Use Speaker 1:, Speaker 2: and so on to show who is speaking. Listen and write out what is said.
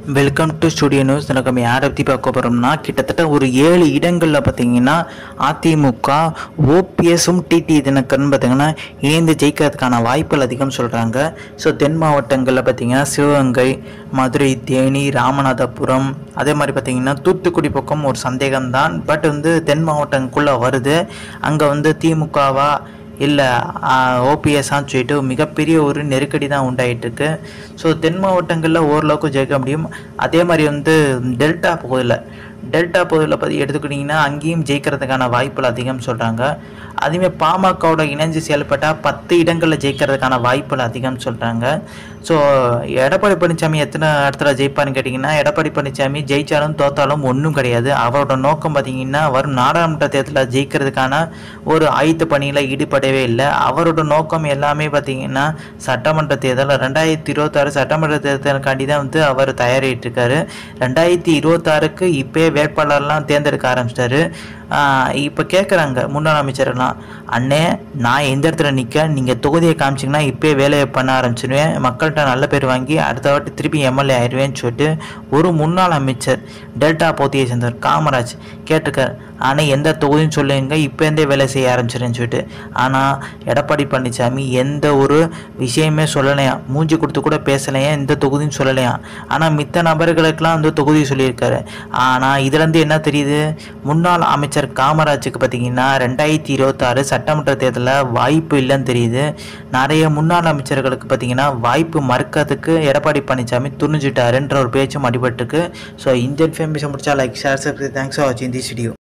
Speaker 1: welcome to studio news நம்ம யாரை பற்றி பார்க்க போகிறோம்னா கிட்டத்தட்ட ஒரு ஏழு இடங்களில் பார்த்தீங்கன்னா அதிமுக ஓபிஎஸும் டிடி தினகரன் பார்த்தீங்கன்னா இணைந்து ஜெயிக்கிறதுக்கான வாய்ப்புகள் அதிகம் சொல்கிறாங்க ஸோ தென் மாவட்டங்களில் பார்த்தீங்கன்னா சிவகங்கை மதுரை தேனி ராமநாதபுரம் அதே மாதிரி பார்த்தீங்கன்னா தூத்துக்குடி பக்கம் ஒரு சந்தேகம்தான் பட் வந்து தென் மாவட்டங்களுக்குள்ளே வருது அங்கே வந்து திமுகவா இல்லை ஓபிஎஸ்ஸான்னு சொல்லிட்டு மிகப்பெரிய ஒரு நெருக்கடி தான் உண்டாயிட்டு இருக்கு ஸோ தென் மாவட்டங்களில் ஓரளவுக்கு ஜெயிக்க முடியும் அதே மாதிரி வந்து டெல்டா பகுதியில் டெல்டா பகுதியில் பற்றி எடுத்துக்கிட்டிங்கன்னா அங்கேயும் ஜெயிக்கிறதுக்கான வாய்ப்புகள் அதிகம் சொல்கிறாங்க அதுமாதிரி பாமகவோட இணைஞ்சு செயல்பட்டால் பத்து இடங்களில் ஜெயிக்கிறதுக்கான வாய்ப்புகள் அதிகம் சொல்கிறாங்க ஸோ எடப்பாடி பழனிசாமி எத்தனை இடத்துல ஜெயிப்பார்னு கேட்டிங்கன்னா எடப்பாடி பழனிசாமி ஜெயிச்சாலும் தோத்தாலும் ஒன்றும் கிடையாது அவரோட நோக்கம் பார்த்தீங்கன்னா வரும் நாடாளுமன்ற தேர்தலில் ஜெயிக்கிறதுக்கான ஒரு ஆயுத்த பணியில் ஈடுபடவே இல்லை அவரோட நோக்கம் எல்லாமே பார்த்தீங்கன்னா சட்டமன்ற தேர்தல் ரெண்டாயிரத்தி இருபத்தாறு சட்டமன்ற தேர்தலுக்காண்டி தான் வந்து அவர் தயாரிட்டு இருக்காரு ரெண்டாயிரத்தி இருபத்தாறுக்கு இப்போயே வேட்பாளர்லாம் தேர்ந்தெடுக்க ஆரம்பிச்சிட்டாரு இப்போ கேட்குறாங்க முன்னாள் அமைச்சர்லாம் அண்ணே நான் எந்த இடத்துல நிற்க நீங்கள் தொகுதியை காமிச்சிங்கன்னா இப்போயே வேலையை பண்ண ஆரம்பிச்சிடுவேன் மக்கள்கிட்ட நல்ல பேர் வாங்கி அடுத்த வாட்டி திருப்பி எம்எல்ஏ ஆயிடுவேன்னு சொல்லிட்டு ஒரு முன்னாள் அமைச்சர் டெல்டா பகுதியை சேர்ந்தவர் காமராஜ் கேட்டிருக்கார் ஆனால் எந்த தொகுதின்னு சொல்லுங்க இப்போ இருந்தே வேலை செய்ய ஆரம்பிச்சிடுன்னு சொல்லிட்டு ஆனால் எடப்பாடி பழனிசாமி எந்த ஒரு விஷயமே சொல்லலையா மூஞ்சி கொடுத்து கூட பேசலையா எந்த தொகுதின்னு சொல்லலையா ஆனால் மித்த நபர்களுக்கெல்லாம் வந்து தொகுதி சொல்லியிருக்காரு ஆனால் இதுலேருந்து என்ன தெரியுது முன்னாள் அமைச்சர் காமராஜுக்கு பார்த்தீங்கன்னா ரெண்டாயிரத்தி இருபத்தாறு சட்டமன்ற தேர்தலில் வாய்ப்பு இல்லைன்னு தெரியுது நிறைய முன்னாள் அமைச்சர்களுக்கு பார்த்தீங்கன்னா வாய்ப்பு மறுக்கிறதுக்கு எடப்பாடி பழனிசாமி துணிஞ்சிட்டாருன்ற ஒரு பேச்சும் அடிபட்டுருக்கு ஸோ இந்த இன்ஃபர்மேஷன் முடிச்சா like share subscribe thanks for வாட்சிங் திஸ் வீடியோ